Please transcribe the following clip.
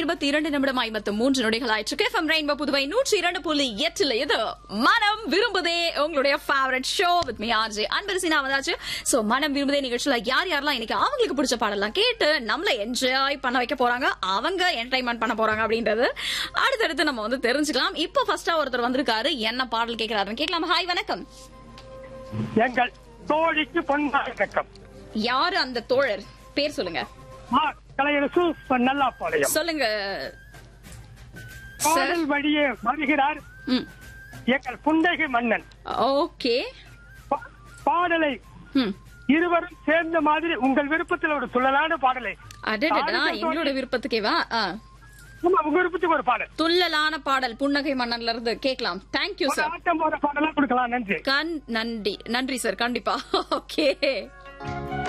இருபத்தி இரண்டு நிமிடம் ஐம்பத்து மூன்று நொடிகள் ஆயிற்று எஃப்எம் ரெயின்போ புதுவை நூற்றி இரண்டு புள்ளி எட்டுல இது மனம் விரும்புதே உங்களுடைய favourite show with me RJ அன்பரசினா வந்தாச்சு சோ மனம் விரும்புதே நிகழ்ச்சியில யார் யாரெல்லாம் இன்னைக்கு அவங்களுக்கு பிடிச்ச பாடலாம் கேட்டு நம்மள என்ஜாய் பண்ண வைக்க போறாங்க அவங்க என்டர்டைன்மெண்ட் பண்ண போறாங்க அப்படின்றது அடுத்தடுத்து நம்ம வந்து தெரிஞ்சுக்கலாம் இப்போ ஃபர்ஸ்டா ஒருத்தர் வந்திருக்காரு என்ன பாடல் கேட்கிறாருன்னு கேட்கலாம் ஹாய் வணக்கம் எங்கள் தோழிக்கு பொன்னாக வணக்கம் யாரு அந்த தோழர் பேர் சொல்லுங்க மா கலையரசு நல்லாப்பாளையம் சொல்லுங்க பாடல் வழியே வருகிறார் ம் எங்கள் புண்டகை மன்னன் ஓகே பா- பாடலை ம் இருவரும் சேர்ந்த மாதிரி உங்கள் விருப்பத்தில் ஒரு துள்ளலான பாடலை அடடடா ஆதிக்கம் எங்களோட விருப்பத்துக்கேவா ஆ. ஆமா, உங்க விருப்பத்துக்கு ஒரு பாடல் துள்ளலான பாடல் புன்னகை மன்னன்ல இருந்து கேட்கலாம் தேங்க்யூ ஒரு சார் ஆட்டம் போற பாடலா கொடுக்கலாம் நன்றி கண் நன்றி நன்றி சார் கண்டிப்பா ஓகே